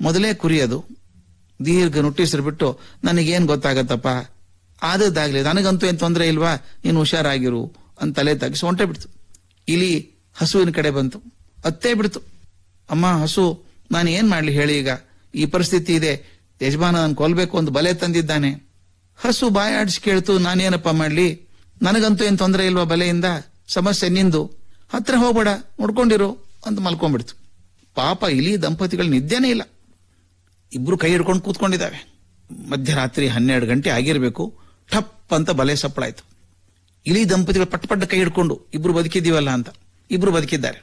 ಮೊದಲೇ ಕುರಿಯೋದು ದೀರ್ಘ ನುಟ್ಟಿಸ್ರು ಬಿಟ್ಟು ನನಗೇನ್ ಗೊತ್ತಾಗತ್ತಪ್ಪ ಆದದ್ದಾಗ್ಲಿ ನನಗಂತೂ ಏನ್ ತೊಂದರೆ ಇಲ್ವಾ ನೀನು ಹುಷಾರಾಗಿರು ಅಂತ ತಲೆ ತಗ್ಗಿಸಿ ಹೊಂಟೆ ಬಿಡ್ತು ಇಲಿ ಹಸುವಿನ ಕಡೆ ಬಂತು ಅತ್ತೇ ಬಿಡ್ತು ಅಮ್ಮ ಹಸು ನಾನು ಏನ್ ಮಾಡ್ಲಿ ಹೇಳಿ ಈಗ ಈ ಪರಿಸ್ಥಿತಿ ಇದೆ ಯಜಮಾನ ನಾನು ಕೊಲ್ಬೇಕು ಒಂದು ಬಲೆ ತಂದಿದ್ದಾನೆ ಹಸು ಬಾಯಾಡಿಸಿ ಕೇಳ್ತು ನಾನೇನಪ್ಪ ಮಾಡ್ಲಿ ನನಗಂತೂ ಏನ್ ತೊಂದರೆ ಇಲ್ವಾ ಬಲೆಯಿಂದ ಸಮಸ್ಯೆ ನಿಂದು ಹತ್ರ ಹೋಗ್ಬೇಡ ನೋಡ್ಕೊಂಡಿರು ಅಂತ ಮಲ್ಕೊಂಡ್ಬಿಡ್ತು ಪಾಪ ಇಲಿ ದಂಪತಿಗಳು ನಿದ್ದೆನೇ ಇಲ್ಲ ಇಬ್ರು ಕೈ ಹಿಡ್ಕೊಂಡು ಕೂತ್ಕೊಂಡಿದ್ದಾವೆ ಮಧ್ಯರಾತ್ರಿ ಹನ್ನೆರಡು ಗಂಟೆ ಆಗಿರ್ಬೇಕು ಠಪ್ ಅಂತ ಬಲೆ ಸಪ್ಪಳಾಯ್ತು ಇಲಿ ದಂಪತಿಗಳು ಪಟ್ ಪಟ್ಟ ಕೈ ಹಿಡ್ಕೊಂಡು ಇಬ್ರು ಬದುಕಿದ್ದೀವಲ್ಲ ಅಂತ ಇಬ್ರು ಬದುಕಿದ್ದಾರೆ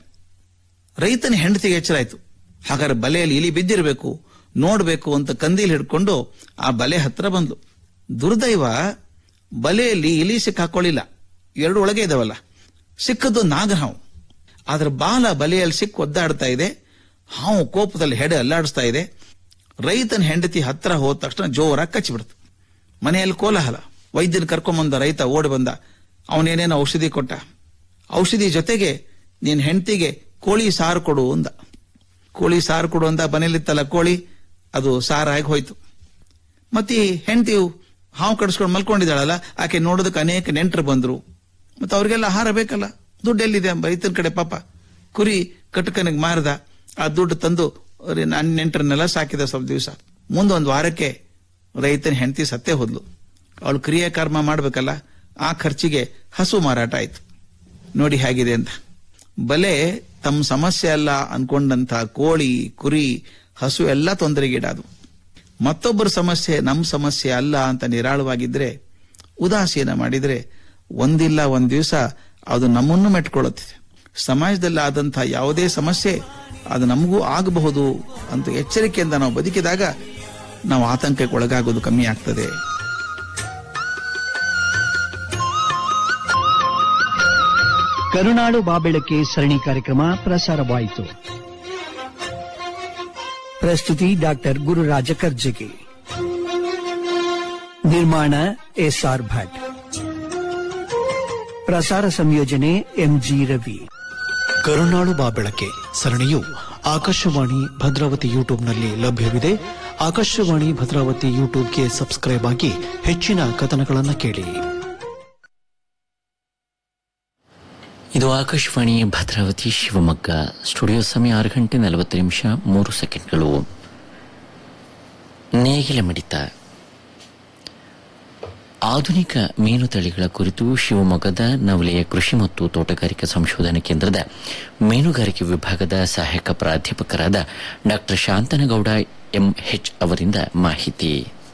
ರೈತನ ಹೆಂಡತಿಗೆ ಎಚ್ಚರ ಆಯ್ತು ಹಾಗಾದ್ರೆ ಬಲೆಯಲ್ಲಿ ಇಲಿ ಬಿದ್ದಿರಬೇಕು ನೋಡ್ಬೇಕು ಅಂತ ಕಂದೀಲ್ ಹಿಡ್ಕೊಂಡು ಆ ಬಲೆ ಹತ್ರ ಬಂದ್ಲು ದುರ್ದೈವ ಬಲೆಯಲ್ಲಿ ಇಲಿ ಸಿಕ್ಕಾಕೊಳ್ಳಿಲ್ಲ ಎರಡು ಒಳಗೆ ಇದಾವಲ್ಲ ಸಿಕ್ಕದ್ದು ನಾಗಹಾವು ಆದ್ರ ಬಾಲ ಬಲೆಯಲ್ಲಿ ಸಿಕ್ಕು ಒದ್ದಾಡ್ತಾ ಇದೆ ಹಾವು ಕೋಪದಲ್ಲಿ ಹೆಡೆ ಅಲ್ಲಾಡಿಸ್ತಾ ಇದೆ ರೈತನ ಹೆಂಡತಿ ಹತ್ರ ಹೋದ ತಕ್ಷಣ ಜೋರಾಗಿ ಕಚ್ಚಿಬಿಡ್ತು ಮನೆಯಲ್ಲಿ ಕೋಲಾಹಲ ವೈದ್ಯನ ಕರ್ಕೊಂಬಂದ ರೈತ ಓಡಿ ಬಂದ ಅವನೇನೇನೋ ಔಷಧಿ ಕೊಟ್ಟ ಔಷಧಿ ಜೊತೆಗೆ ನಿನ್ ಹೆಂಡತಿಗೆ ಕೋಳಿ ಸಾರು ಕೊಡು ಅಂದ ಕೋಳಿ ಸಾರು ಕೊಡು ಅಂದ ಮನೇಲಿತ್ತಲ್ಲ ಕೋಳಿ ಅದು ಸಾರಾಗಿ ಹೋಯ್ತು ಮತ್ತೆ ಹೆಂಡತಿ ಹಾವು ಕಡಿಸ್ಕೊಂಡು ಮಲ್ಕೊಂಡಿದ್ದಾಳಲ್ಲ ಆಕೆ ನೋಡೋದಕ್ಕೆ ಅನೇಕ ನೆಂಟರು ಬಂದ್ರು ಮತ್ತೆ ಅವ್ರಿಗೆಲ್ಲ ಆಹಾರ ಬೇಕಲ್ಲ ದುಡ್ಡು ಎಲ್ಲಿದೆ ರೈತನ ಕಡೆ ಪಾಪ ಕುರಿ ಕಟಕನಿಗೆ ಮಾರ್ದ ಆ ದುಡ್ಡು ತಂದು ನನ್ನ ನೆಂಟರನ್ನೆಲ್ಲ ಸಾಕಿದ ಸ್ವಲ್ಪ ದಿವಸ ಮುಂದೊಂದು ವಾರಕ್ಕೆ ರೈತನ ಹೆಂಡತಿ ಸತ್ತೇ ಹೋದ್ಲು ಅವಳು ಕ್ರಿಯೆ ಕರ್ಮ ಮಾಡ್ಬೇಕಲ್ಲ ಆ ಖರ್ಚಿಗೆ ಹಸು ಮಾರಾಟ ಆಯ್ತು ನೋಡಿ ಹೇಗಿದೆ ಅಂತ ಬಲೆ ತಮ್ಮ ಸಮಸ್ಯೆ ಅಲ್ಲ ಅನ್ಕೊಂಡಂತ ಕೋಳಿ ಕುರಿ ಹಸು ಎಲ್ಲ ತೊಂದರೆಗೀಡಾದು ಮತ್ತೊಬ್ಬರ ಸಮಸ್ಯೆ ನಮ್ಮ ಸಮಸ್ಯೆ ಅಲ್ಲ ಅಂತ ನಿರಾಳವಾಗಿದ್ರೆ ಉದಾಸೀನ ಮಾಡಿದ್ರೆ ಒಂದಿಲ್ಲ ಒಂದ್ ದಿವಸ ಅದು ನಮ್ಮನ್ನು ಮೆಟ್ಕೊಳ್ಳುತ್ತಿದೆ ಸಮಾಜದಲ್ಲಿ ಆದಂತಹ ಯಾವುದೇ ಸಮಸ್ಯೆ ಅದು ನಮಗೂ ಆಗಬಹುದು ಅಂತ ಎಚ್ಚರಿಕೆಯಿಂದ ನಾವು ಬದುಕಿದಾಗ ನಾವು ಆತಂಕಕ್ಕೆ ಒಳಗಾಗೋದು ಕಮ್ಮಿ ಆಗ್ತದೆ ಕರುನಾಡು ಬಾಬೆಳಕೆ ಸರಣಿ ಕಾರ್ಯಕ್ರಮ ಪ್ರಸಾರವಾಯಿತು ಪ್ರಸ್ತುತಿ ಡಾಕ್ಟರ್ ಗುರುರಾಜ ಕರ್ಜಗಿ ನಿರ್ಮಾಣ ಎಸ್ಆರ್ ಭಟ್ ಪ್ರಸಾರ ಸಂಯೋಜನೆ ಎಂಜಿ ರವಿ ಕರುನಾಳು ಬಾಬೆಳಕೆ ಸರಣಿಯು ಆಕಾಶವಾಣಿ ಭದ್ರಾವತಿ ಯೂಟ್ಯೂಬ್ನಲ್ಲಿ ಲಭ್ಯವಿದೆ ಆಕಾಶವಾಣಿ ಭದ್ರಾವತಿ ಯೂಟ್ಯೂಬ್ಗೆ ಸಬ್ಸ್ಕ್ರೈಬ್ ಆಗಿ ಹೆಚ್ಚಿನ ಕಥನಗಳನ್ನು ಕೇಳಿ ಇದು ಆಕಾಶವಾಣಿ ಭದ್ರಾವತಿ ಶಿವಮೊಗ್ಗ ಸ್ಟುಡಿಯೋ ಸಮಯ ಆರು ಗಂಟೆ ನಲವತ್ತು ನಿಮಿಷ ಮೂರು ಸೆಕೆಂಡ್ಗಳು ನೇಗಿಲ ಮಿಡಿತ ಆಧುನಿಕ ಮೀನು ತಳಿಗಳ ಕುರಿತು ಶಿವಮೊಗ್ಗದ ನವಲೆಯ ಕೃಷಿ ಮತ್ತು ತೋಟಗಾರಿಕಾ ಸಂಶೋಧನಾ ಕೇಂದ್ರದ ಮೀನುಗಾರಿಕೆ ವಿಭಾಗದ ಸಹಾಯಕ ಪ್ರಾಧ್ಯಾಪಕರಾದ ಡಾಕ್ಟರ್ ಶಾಂತನಗೌಡ ಎಂಎಚ್ ಅವರಿಂದ ಮಾಹಿತಿ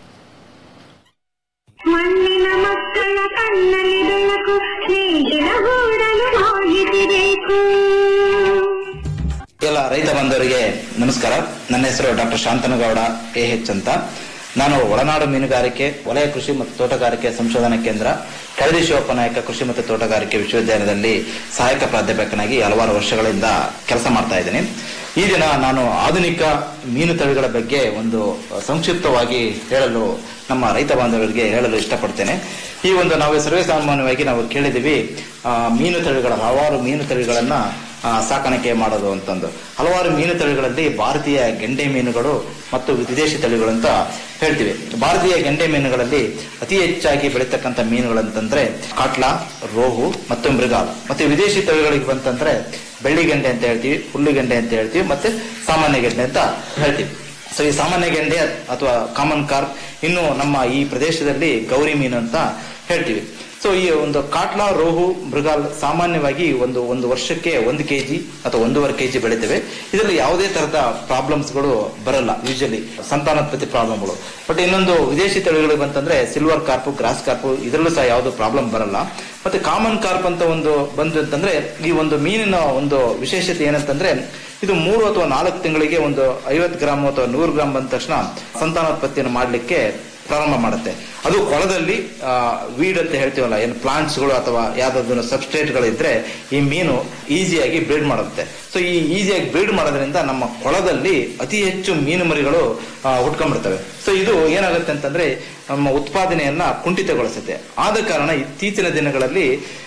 ಮಣ್ಣಿನ ಮಕ್ಕಳ ಕಣ್ಣಲ್ಲಿ ಬೆಳಕು ನೇಗಿಲ ಗೂಡಲು ಮಾಹಿತಿ ಬೇಕು ಎಲ್ಲ ರೈತ ಬಂಧುವರಿಗೆ ನಮಸ್ಕಾರ ನನ್ನ ಹೆಸರು ಡಾಕ್ಟರ್ ಶಾಂತನಗೌಡ ಎ ಎಚ್ ಅಂತ ನಾನು ಒಳನಾಡು ಮೀನುಗಾರಿಕೆ ವಲಯ ಕೃಷಿ ಮತ್ತು ತೋಟಗಾರಿಕೆ ಸಂಶೋಧನಾ ಕೇಂದ್ರ ಕಳದಿ ಶಿವಪ್ಪ ನಾಯಕ ಕೃಷಿ ಮತ್ತು ತೋಟಗಾರಿಕೆ ವಿಶ್ವವಿದ್ಯಾಲಯದಲ್ಲಿ ಸಹಾಯಕ ಪ್ರಾಧ್ಯಾಪಕನಾಗಿ ಹಲವಾರು ವರ್ಷಗಳಿಂದ ಕೆಲಸ ಮಾಡ್ತಾ ಇದ್ದೇನೆ ಈ ದಿನ ನಾನು ಆಧುನಿಕ ಮೀನು ತಳಿಗಳ ಬಗ್ಗೆ ಒಂದು ಸಂಕ್ಷಿಪ್ತವಾಗಿ ಹೇಳಲು ನಮ್ಮ ರೈತ ಬಾಂಧವರಿಗೆ ಹೇಳಲು ಇಷ್ಟಪಡ್ತೇನೆ ಈ ಒಂದು ನಾವು ಸರ್ವೇ ಸಾಮಾನ್ಯವಾಗಿ ನಾವು ಕೇಳಿದ್ದೀವಿ ಆ, ಮೀನು ತಳಿಗಳ ಹಲವಾರು ಮೀನು ತಳಿಗಳನ್ನ ಆ, ಸಾಕಾಣಿಕೆ ಮಾಡೋದು ಅಂತಂದು ಹಲವಾರು ಮೀನು ತಳಿಗಳಲ್ಲಿ ಭಾರತೀಯ ಗೆಂಡೆ ಮೀನುಗಳು ಮತ್ತು ವಿದೇಶಿ ತಳಿಗಳು ಅಂತ ಹೇಳ್ತೀವಿ ಭಾರತೀಯ ಗೆಂಡೆ ಮೀನುಗಳಲ್ಲಿ ಅತಿ ಹೆಚ್ಚಾಗಿ ಬೆಳೀತಕ್ಕಂಥ ಮೀನುಗಳಂತಂದ್ರೆ ಕಾಟ್ಲಾ ರೋಹು ಮತ್ತು ಮೃಗಾಲ್ ಮತ್ತೆ ವಿದೇಶಿ ತಳಿಗಳಿಗೆ ಬಂತಂದ್ರೆ ಬೆಳ್ಳಿ ಗೆಂಡೆ ಅಂತ ಹೇಳ್ತೀವಿ ಹುಲ್ಲು ಗೆಂಡೆ ಅಂತ ಹೇಳ್ತೀವಿ ಮತ್ತೆ ಸಾಮಾನ್ಯ ಗೆಂಡೆ ಅಂತ ಹೇಳ್ತೀವಿ ಸೊ ಈ ಸಾಮಾನ್ಯ ಗೆಂಡೆ ಅಥವಾ ಕಾಮನ್ ಕಾರ್ಪ್ ಇನ್ನು ನಮ್ಮ ಈ ಪ್ರದೇಶದಲ್ಲಿ ಗೌರಿ ಮೀನು ಅಂತ ಹೇಳ್ತೀವಿ ಸೊ ಈ ಒಂದು ಕಾಟ್ಲಾ ರೋಹು ಮೃಗಾಲ್ ಸಾಮಾನ್ಯವಾಗಿ ಒಂದು ಒಂದು ವರ್ಷಕ್ಕೆ ಒಂದು ಕೆಜಿ ಅಥವಾ ಒಂದೂವರೆ ಕೆಜಿ ಬೆಳಿತೇವೆ ಇದರಲ್ಲಿ ಯಾವುದೇ ತರದ ಪ್ರಾಬ್ಲಮ್ಸ್ಗಳು ಬರಲ್ಲ ಯೂಶಲಿ ಸಂತಾನೋತ್ಪತ್ತಿ ಪ್ರಾಬ್ಲಮ್ಗಳು ಬಟ್ ಇನ್ನೊಂದು ವಿದೇಶಿ ತಳಿಗಳು ಬಂತಂದ್ರೆ ಸಿಲ್ವರ್ ಕಾರ್ಪು ಗ್ರಾಸ್ ಕಾರ್ಪು ಇದರಲ್ಲೂ ಸಹ ಯಾವುದು ಪ್ರಾಬ್ಲಮ್ ಬರಲ್ಲ ಮತ್ತೆ ಕಾಮನ್ ಕಾರ್ಪ್ ಅಂತ ಒಂದು ಬಂತು ಅಂತಂದ್ರೆ ಈ ಒಂದು ಮೀನಿನ ಒಂದು ವಿಶೇಷತೆ ಏನಂತಂದ್ರೆ ಇದು ಮೂರು ಅಥವಾ ನಾಲ್ಕು ತಿಂಗಳಿಗೆ ಒಂದು ಐವತ್ತು ಗ್ರಾಮ್ ಅಥವಾ ನೂರು ಗ್ರಾಮ್ ಬಂದ ತಕ್ಷಣ ಸಂತಾನೋತ್ಪತ್ತಿಯನ್ನು ಮಾಡಲಿಕ್ಕೆ ಪ್ರಾರಂಭ ಮಾಡುತ್ತೆ ಅದು ಕೊಳದಲ್ಲಿ ವೀಡ್ ಅಂತ ಹೇಳ್ತೀವಲ್ಲ ಏನು plants ಗಳು ಅಥವಾ ಯಾವ್ದಾದ್ರು ಸಬ್ಸ್ಟ್ರೇಟ್ ಗಳಿದ್ರೆ ಈ ಮೀನು ಈಸಿಯಾಗಿ ಬ್ರೀಡ್ ಮಾಡುತ್ತೆ ಸೊ ಈ ಈಸಿಯಾಗಿ ಬ್ರೀಡ್ ಮಾಡೋದ್ರಿಂದ ನಮ್ಮ ಕೊಳದಲ್ಲಿ ಅತಿ ಹೆಚ್ಚು ಮೀನು ಮರಿಗಳು ಆ, ಹುಟ್ಕೊಂಡ್ಬಿಡ್ತವೆ ಸೊ ಇದು ಏನಾಗುತ್ತೆ ಅಂತಂದ್ರೆ ನಮ್ಮ ಉತ್ಪಾದನೆಯನ್ನ ಕುಂಠಿತಗೊಳಿಸುತ್ತೆ ಆದ ಕಾರಣ ಇತ್ತೀಚಿನ ದಿನಗಳಲ್ಲಿ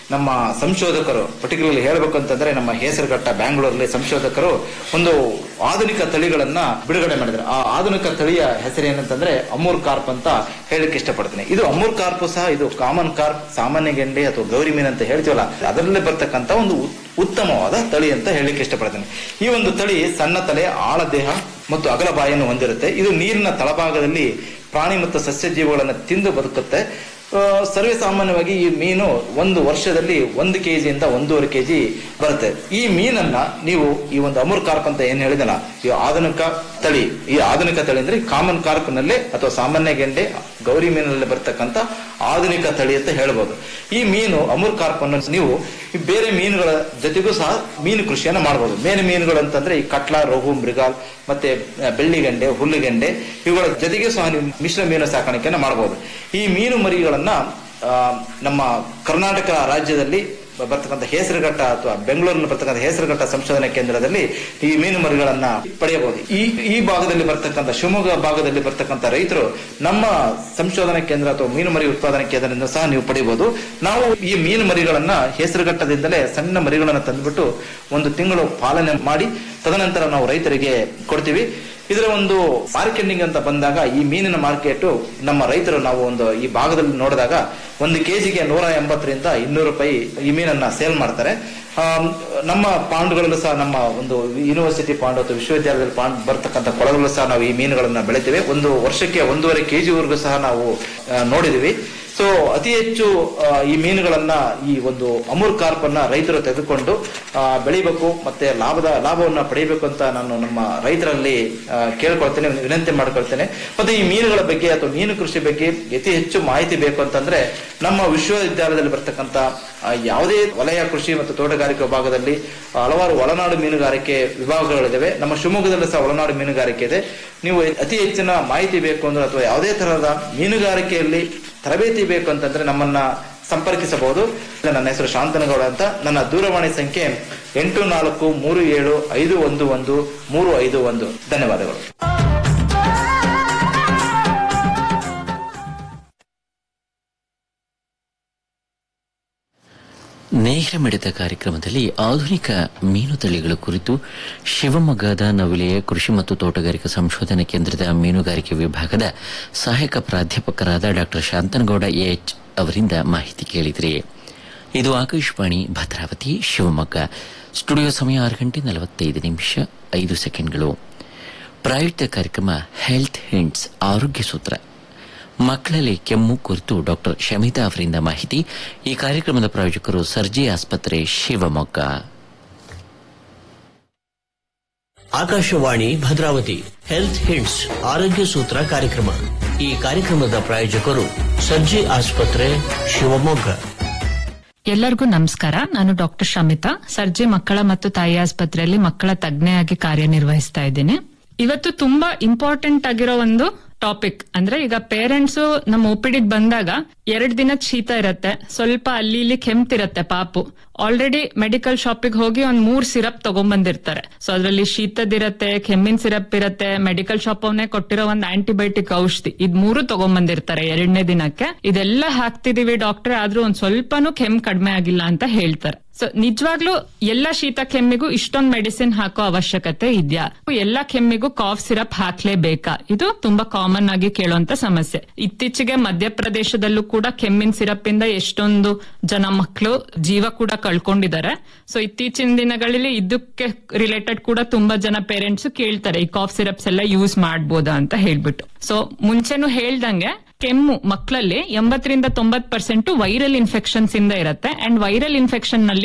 ನಮ್ಮ ಸಂಶೋಧಕರು ಪರ್ಟಿಕ್ಯುಲರ್ಲಿ ಹೇಳ್ಬೇಕು ಅಂತಂದ್ರೆ ನಮ್ಮ ಹೆಸರುಘಟ್ಟ ಬ್ಯಾಂಗ್ಳೂರಲ್ಲಿ ಸಂಶೋಧಕರು ಒಂದು ಆಧುನಿಕ ತಳಿಗಳನ್ನ ಬಿಡುಗಡೆ ಮಾಡಿದ್ದಾರೆ ಆ ಆಧುನಿಕ ತಳಿಯ ಹೆಸರು ಏನಂತಂದ್ರೆ ಅಮೂರ್ ಕಾರ್ಪ್ ಅಂತ ಹೇಳಲಿಕ್ಕೆ ಇಷ್ಟಪಡ್ತೀನಿ ಇದು ಅಮೂರ್ ಕಾರ್ಪ್ ಸಹ ಇದು ಕಾಮನ್ ಕಾರ್ಪ್ ಸಾಮಾನ್ಯ ಗೆಂಡೆ ಅಥವಾ ಗೌರಿ ಮೀನ್ ಅಂತ ಹೇಳ್ತೀವಲ್ಲ ಅದರಲ್ಲೇ ಬರ್ತಕ್ಕಂತ ಒಂದು ಉತ್- ಉತ್ತಮವಾದ ತಳಿ ಅಂತ ಹೇಳಲಿಕ್ಕೆ ಇಷ್ಟಪಡ್ತೇನೆ ಈ ಒಂದು ತಳಿ ಸಣ್ಣ ತಲೆ ಆಳ ದೇಹ ಮತ್ತು ಅಗಲ ಬಾಯನ್ನು ಹೊಂದಿರುತ್ತೆ ಇದು ನೀರಿನ ತಳಭಾಗದಲ್ಲಿ ಪ್ರಾಣಿ ಮತ್ತು ಸಸ್ಯ ಜೀವಿಗಳನ್ನು ತಿಂದು ಬದುಕುತ್ತೆ ಆ, ಸರ್ವೇ ಸಾಮಾನ್ಯವಾಗಿ ಈ ಮೀನು ಒಂದು ವರ್ಷದಲ್ಲಿ ಒಂದು ಕೆಜಿಯಿಂದ ಒಂದೂವರೆ ಕೆಜಿ ಬರುತ್ತೆ ಈ ಮೀನನ್ನ ನೀವು ಈ ಒಂದು ಅಮೂರ್ ಕಾರ್ಪ್ ಅಂತ ಏನ್ ಹೇಳಿದಲ್ಲ ಈ ಆಧುನಿಕ ತಳಿ ಈ ಆಧುನಿಕ ತಳಿ ಅಂದ್ರೆ ಕಾಮನ್ ಕಾರ್ಪ್ ನಲ್ಲೇ ಅಥವಾ ಸಾಮಾನ್ಯ ಗೆಂಡೆ ಗೌರಿ ಮೀನಲ್ಲಿ ಬರ್ತಕ್ಕಂತ ಆಧುನಿಕ ತಳಿ ಅಂತ ಹೇಳ್ಬೋದು ಈ ಮೀನು ಅಮೂರ್ ಕಾರ್ಪ್ ಅನ್ನು ನೀವು ಈ ಬೇರೆ ಮೀನುಗಳ ಜೊತೆಗೂ ಸಹ ಮೀನು ಕೃಷಿಯನ್ನ ಮಾಡಬಹುದು ಬೇರೆ ಮೀನುಗಳು ಅಂತಂದ್ರೆ ಈ ಕಟ್ಲ ರೋಹು ಮೃಗಾಲ್ ಮತ್ತೆ ಆ, ಬೆಳ್ಳಿಗೆಂಡೆ ಹುಲ್ಲುಗೆಂಡೆ ಇವುಗಳ ಜೊತೆಗೆ ಸಹ ನೀವು ಮಿಶ್ರ ಮೀನು ಸಾಕಾಣಿಕೆಯನ್ನ ಮಾಡಬಹುದು ಈ ಮೀನು ಮರಿಗಳನ್ನ ಆ, ನಮ್ಮ ಕರ್ನಾಟಕ ರಾಜ್ಯದಲ್ಲಿ ಬರ್ತಕ್ಕಂಥ ಹೆಸರುಘಟ್ಟ ಅಥವಾ ಬೆಂಗಳೂರಿನಲ್ಲಿ ಬರ್ತಕ್ಕಂಥ ಹೆಸರುಘಟ್ಟ ಸಂಶೋಧನಾ ಕೇಂದ್ರದಲ್ಲಿ ಈ ಮೀನು ಮರಿಗಳನ್ನ ಪಡೆಯಬಹುದು ಈ ಈ ಭಾಗದಲ್ಲಿ ಬರ್ತಕ್ಕಂಥ ಶಿವಮೊಗ್ಗ ಭಾಗದಲ್ಲಿ ಬರ್ತಕ್ಕಂಥ ರೈತರು ನಮ್ಮ ಸಂಶೋಧನಾ ಕೇಂದ್ರ ಅಥವಾ ಮೀನು ಮರಿ ಉತ್ಪಾದನಾ ಕೇಂದ್ರದಿಂದ ಸಹ ನೀವು ಪಡೆಯಬಹುದು ನಾವು ಈ ಮೀನು ಮರಿಗಳನ್ನ ಹೆಸರುಘಟ್ಟದಿಂದಲೇ ಸಣ್ಣ ಮರಿಗಳನ್ನ ತಂದುಬಿಟ್ಟು ಒಂದು ತಿಂಗಳು ಪಾಲನೆ ಮಾಡಿ ತದನಂತರ ನಾವು ರೈತರಿಗೆ ಕೊಡ್ತೀವಿ ಇದರ ಒಂದು ಮಾರ್ಕೆಟಿಂಗ್ ಅಂತ ಬಂದಾಗ ಈ ಮೀನಿನ ಮಾರ್ಕೆಟ್ ನಮ್ಮ ರೈತರು ನಾವು ಒಂದು ಈ ಭಾಗದಲ್ಲಿ ನೋಡಿದಾಗ ಒಂದು ಕೆಜಿಗೆ ನೂರ ಎಂಬತ್ತರಿಂದ ಇನ್ನೂರು ರೂಪಾಯಿ ಈ ಮೀನನ್ನ ಸೇಲ್ ಮಾಡ್ತಾರೆ ಆಮ್, ನಮ್ಮ ಪಾಂಡ್ಗಳಲ್ಲೂ ಸಹ ನಮ್ಮ ಒಂದು ಯೂನಿವರ್ಸಿಟಿ ಪಾಂಡ್ ಅಥವಾ ವಿಶ್ವವಿದ್ಯಾಲಯದಲ್ಲಿ ಪಾಂಡ್ ಬರ್ತಕ್ಕಂಥ ಕೊಳಗಳಲ್ಲೂ ಸಹ ನಾವು ಈ ಮೀನುಗಳನ್ನ ಬೆಳಿತೇವೆ ಒಂದು ವರ್ಷಕ್ಕೆ ಒಂದೂವರೆ ಕೆಜಿವರೆಗೂ ಸಹ ನಾವು ಆ, ನೋಡಿದೀವಿ ಸೊ ಅತಿ ಹೆಚ್ಚು ಆ, ಈ ಮೀನುಗಳನ್ನ ಈ ಒಂದು ಅಮೂರ್ ಕಾರ್ಪ್ ಅನ್ನ ರೈತರು ತೆಗೆದುಕೊಂಡು ಆ, ಬೆಳಿಬೇಕು ಮತ್ತೆ ಲಾಭದ ಲಾಭವನ್ನ ಪಡೆಯಬೇಕು ಅಂತ ನಾನು ನಮ್ಮ ರೈತರಲ್ಲಿ ಆ, ಕೇಳ್ಕೊಳ್ತೇನೆ ವಿನಂತಿ ಮಾಡ್ಕೊಳ್ತೇನೆ ಮತ್ತೆ ಈ ಮೀನುಗಳ ಬಗ್ಗೆ ಅಥವಾ ಮೀನು ಕೃಷಿ ಬಗ್ಗೆ ಅತಿ ಹೆಚ್ಚು ಮಾಹಿತಿ ಬೇಕು ಅಂತಂದ್ರೆ ನಮ್ಮ ವಿಶ್ವವಿದ್ಯಾಲಯದಲ್ಲಿ ಬರ್ತಕ್ಕಂಥ ಆ, ಯಾವುದೇ ವಲಯ ಕೃಷಿ ಮತ್ತು ತೋಟಗಾರಿಕೆ ವಿಭಾಗದಲ್ಲಿ ಹಲವಾರು ಒಳನಾಡು ಮೀನುಗಾರಿಕೆ ವಿಭಾಗಗಳಿದಾವೆ ನಮ್ಮ ಶಿವಮೊಗ್ಗದಲ್ಲೂ ಸಹ ಒಳನಾಡು ಮೀನುಗಾರಿಕೆ ಇದೆ ನೀವು ಅತಿ ಹೆಚ್ಚಿನ ಮಾಹಿತಿ ಬೇಕು ಅಂದ್ರೆ ಅಥವಾ ಯಾವುದೇ ತರಹದ ಮೀನುಗಾರಿಕೆಯಲ್ಲಿ ತರಬೇತಿ ಬೇಕು ಅಂತಂದ್ರೆ ನಮ್ಮನ್ನ ಸಂಪರ್ಕಿಸಬಹುದು ನನ್ನ ಹೆಸರು ಶಾಂತನಗೌಡ ಅಂತ ನನ್ನ ದೂರವಾಣಿ ಸಂಖ್ಯೆ ಎಂಟು ನಾಲ್ಕು ಮೂರು ಏಳು ಐದು ಒಂದು ಒಂದು ಮೂರು ಐದು ಒಂದು ಧನ್ಯವಾದಗಳು ನೇರ ಮಿಡಿತ ಕಾರ್ಯಕ್ರಮದಲ್ಲಿ ಆಧುನಿಕ ಮೀನು ತಳಿಗಳ ಕುರಿತು ಶಿವಮೊಗ್ಗದ ನವಿಲೆಯ ಕೃಷಿ ಮತ್ತು ತೋಟಗಾರಿಕಾ ಸಂಶೋಧನಾ ಕೇಂದ್ರದ ಮೀನುಗಾರಿಕೆ ವಿಭಾಗದ ಸಹಾಯಕ ಪ್ರಾಧ್ಯಾಪಕರಾದ ಡಾಕ್ಟರ್ ಶಾಂತನಗೌಡ ಎಚ್ ಅವರಿಂದ ಮಾಹಿತಿ ಕೇಳಿದ್ರಿ ಇದು ಆಕಾಶವಾಣಿ ಭದ್ರಾವತಿ ಶಿವಮೊಗ್ಗ ಸ್ಟುಡಿಯೋ ಸಮಯ ಆರು ಗಂಟೆ ನಲವತ್ತೈದು ನಿಮಿಷ ಐದು ಸೆಕೆಂಡ್ಗಳು ಪ್ರಾಯುಕ್ತ ಕಾರ್ಯಕ್ರಮ ಹೆಲ್ತ್ ಹಿಂಟ್ಸ್ ಆರೋಗ್ಯ ಸೂತ್ರ ಮಕ್ಕಳಲ್ಲಿ ಕೆಮ್ಮು ಕುರಿತು ಡಾಕ್ಟರ್ ಶಮಿತಾ ಅವರಿಂದ ಮಾಹಿತಿ ಈ ಕಾರ್ಯಕ್ರಮದ ಪ್ರಾಯೋಜಕರು ಸರ್ಜಿ ಆಸ್ಪತ್ರೆ ಶಿವಮೊಗ್ಗ ಆಕಾಶವಾಣಿ ಭದ್ರಾವತಿ ಹೆಲ್ತ್ ಹಿಂಟ್ಸ್ ಆರೋಗ್ಯ ಸೂತ್ರ ಕಾರ್ಯಕ್ರಮ ಈ ಕಾರ್ಯಕ್ರಮದ ಪ್ರಾಯೋಜಕರು ಸರ್ಜಿ ಆಸ್ಪತ್ರೆ ಶಿವಮೊಗ್ಗ ಎಲ್ಲರಿಗೂ ನಮಸ್ಕಾರ ನಾನು ಡಾಕ್ಟರ್ ಶಮಿತಾ ಸರ್ಜಿ ಮಕ್ಕಳ ಮತ್ತು ತಾಯಿ ಆಸ್ಪತ್ರೆಯಲ್ಲಿ ಮಕ್ಕಳ ತಜ್ಞೆಯಾಗಿ ಕಾರ್ಯನಿರ್ವಹಿಸ್ತಾ ಇದ್ದೀನಿ ಇವತ್ತು ತುಂಬಾ ಇಂಪಾರ್ಟೆಂಟ್ ಆಗಿರೋ ಒಂದು ಟಾಪಿಕ್ ಅಂದ್ರೆ ಈಗ ಪೇರೆಂಟ್ಸ್ ನಮ್ಮ ಒಪಿಡಿಗೆ ಬಂದಾಗ ಎರಡ್ ದಿನದ ಶೀತ ಇರತ್ತೆ ಸ್ವಲ್ಪ ಅಲ್ಲಿ ಇಲ್ಲಿ ಕೆಮ್ತಿರತ್ತೆ ಪಾಪು ಆಲ್ರೆಡಿ ಮೆಡಿಕಲ್ ಶಾಪಿಗೆ ಹೋಗಿ ಒಂದ್ ಮೂರ್ ಸಿರಪ್ ತಗೊಂಡ್ಬಂದಿರ್ತಾರೆ ಸೊ ಅದ್ರಲ್ಲಿ ಶೀತದಿರತ್ತೆ ಕೆಮ್ಮಿನ ಸಿರಪ್ ಇರತ್ತೆ ಮೆಡಿಕಲ್ ಶಾಪ್ ಅವನೇ ಕೊಟ್ಟಿರೋ ಒಂದ್ ಆಂಟಿಬಯೋಟಿಕ್ ಔಷಧಿ ಇದ್ ಮೂರು ತಗೊಂಡ್ಬಂದಿರ್ತಾರೆ ಎರಡನೇ ದಿನಕ್ಕೆ ಇದೆಲ್ಲ ಹಾಕ್ತಿದೀವಿ ಡಾಕ್ಟರ್ ಆದ್ರೂ ಒಂದ್ ಸ್ವಲ್ಪನೂ ಕೆಮ್ಮು ಕಡಿಮೆ ಆಗಿಲ್ಲ ಅಂತ ಹೇಳ್ತಾರೆ ಸೊ ನಿಜವಾಗ್ಲೂ ಎಲ್ಲ ಶೀತ ಕೆಮ್ಮಿಗೂ ಇಷ್ಟೊಂದ್ ಮೆಡಿಸಿನ್ ಹಾಕೋ ಅವಶ್ಯಕತೆ ಇದೆಯಾ ಎಲ್ಲ ಕೆಮ್ಮಿಗೂ ಕಾಫ್ ಸಿರಪ್ ಹಾಕ್ಲೇಬೇಕಾ ಇದು ತುಂಬಾ ಕಾಮನ್ ಆಗಿ ಕೇಳುವಂತ ಸಮಸ್ಯೆ ಇತ್ತೀಚೆಗೆ ಮಧ್ಯಪ್ರದೇಶದಲ್ಲೂ ಕೂಡ ಕೆಮ್ಮಿನ ಸಿರಪ್ ಇಂದ ಎಷ್ಟೊಂದು ಜನ ಮಕ್ಕಳು ಜೀವ ಕೂಡ ಕಳ್ಕೊಂಡಿದ್ದಾರೆ ಸೊ ಇತ್ತೀಚಿನ ದಿನಗಳಲ್ಲಿ ಇದಕ್ಕೆ ರಿಲೇಟೆಡ್ ಕೂಡ ತುಂಬಾ ಜನ ಪೇರೆಂಟ್ಸ್ ಕೇಳ್ತಾರೆ ಈ ಕಾಫ್ ಸಿರಪ್ಸ್ ಎಲ್ಲ ಯೂಸ್ ಮಾಡ್ಬೋದಾ ಅಂತ ಹೇಳ್ಬಿಟ್ಟು ಸೊ ಮುಂಚೆನೂ ಹೇಳ್ದಂಗೆ ಕೆಮ್ಮು ಮಕ್ಕಳಲ್ಲಿ ಎಂಬತ್ತರಿಂದ ತೊಂಬತ್ ಪರ್ಸೆಂಟ್ ವೈರಲ್ ಇನ್ಫೆಕ್ಷನ್ಸ್ ಇಂದ ಇರುತ್ತೆ ಅಂಡ್ ವೈರಲ್ ಇನ್ಫೆಕ್ಷನ್ ನಲ್ಲಿ